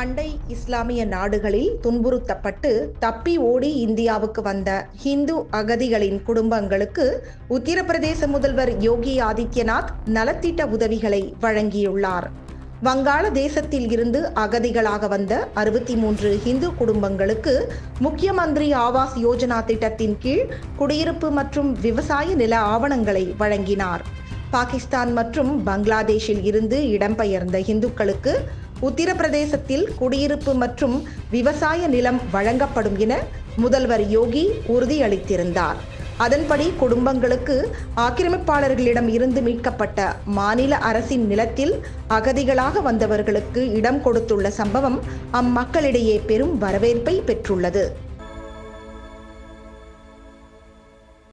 அண்டை இஸ்லாமிய நாடுகளில் துன்புறுத்தப்பட்டு தப்பி ஓடி இந்தியாவுக்கு வந்த ஹிந்து அகதிகளின் குடும்பங்களுக்கு உத்தரப்பிரதேச முதல்வர் யோகி ஆதித்யநாத் நலத்திட்ட உதவிகளை வழங்கியுள்ளார் வங்காள தேசத்தில் இருந்து அகதிகளாக வந்த அறுபத்தி மூன்று இந்து குடும்பங்களுக்கு முக்கிய மந்திரி ஆவாஸ் யோஜனா திட்டத்தின் கீழ் குடியிருப்பு மற்றும் விவசாய நில ஆவணங்களை வழங்கினார் பாகிஸ்தான் மற்றும் பங்களாதேஷில் இருந்து இடம்பெயர்ந்த இந்துக்களுக்கு உத்தரப்பிரதேசத்தில் குடியிருப்பு மற்றும் விவசாய நிலம் வழங்கப்படும் என முதல்வர் யோகி உறுதியளித்திருந்தார் அதன்படி குடும்பங்களுக்கு ஆக்கிரமிப்பாளர்களிடம் இருந்து மீட்கப்பட்ட மாநில அரசின் நிலத்தில் அகதிகளாக வந்தவர்களுக்கு இடம் கொடுத்துள்ள சம்பவம் அம்மக்களிடையே பெரும் வரவேற்பை பெற்றுள்ளது